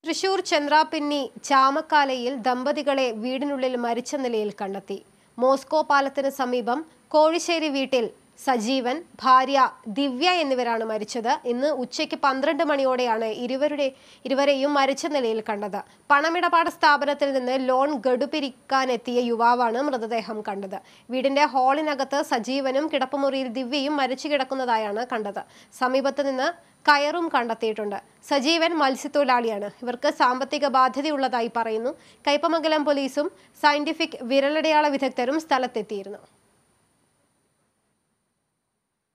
തൃശൂർ ചന്ദ്രാപിന്നി ചാമക്കാലയിൽ ദമ്പതികളെ വീടിനുള്ളിൽ മരിച്ച നിലയിൽ കണ്ടെത്തി മോസ്കോ പാലത്തിന് സമീപം കോഴിശ്ശേരി വീട്ടിൽ സജീവൻ ഭാര്യ ദിവ്യ എന്നിവരാണ് മരിച്ചത് ഇന്ന് ഉച്ചയ്ക്ക് പന്ത്രണ്ട് മണിയോടെയാണ് ഇരുവരുടെ ഇരുവരെയും മരിച്ച നിലയിൽ കണ്ടത് പണമിടപാട് സ്ഥാപനത്തിൽ നിന്ന് ലോൺ ഗഡു പിരിക്കാനെത്തിയ യുവാവാണ് മൃതദേഹം കണ്ടത് വീടിന്റെ ഹാളിനകത്ത് സജീവനും കിടപ്പുമുറിയിൽ ദിവ്യയും മരിച്ചു കിടക്കുന്നതായാണ് കണ്ടത് സമീപത്ത് നിന്ന് കയറും കണ്ടെത്തിയിട്ടുണ്ട് സജീവൻ മത്സ്യത്തൊഴിലാളിയാണ് ഇവർക്ക് സാമ്പത്തിക ബാധ്യതയുള്ളതായി പറയുന്നു കയ്പമംഗലം പോലീസും സയന്റിഫിക് വിരലടയാള വിദഗ്ധരും സ്ഥലത്തെത്തിയിരുന്നു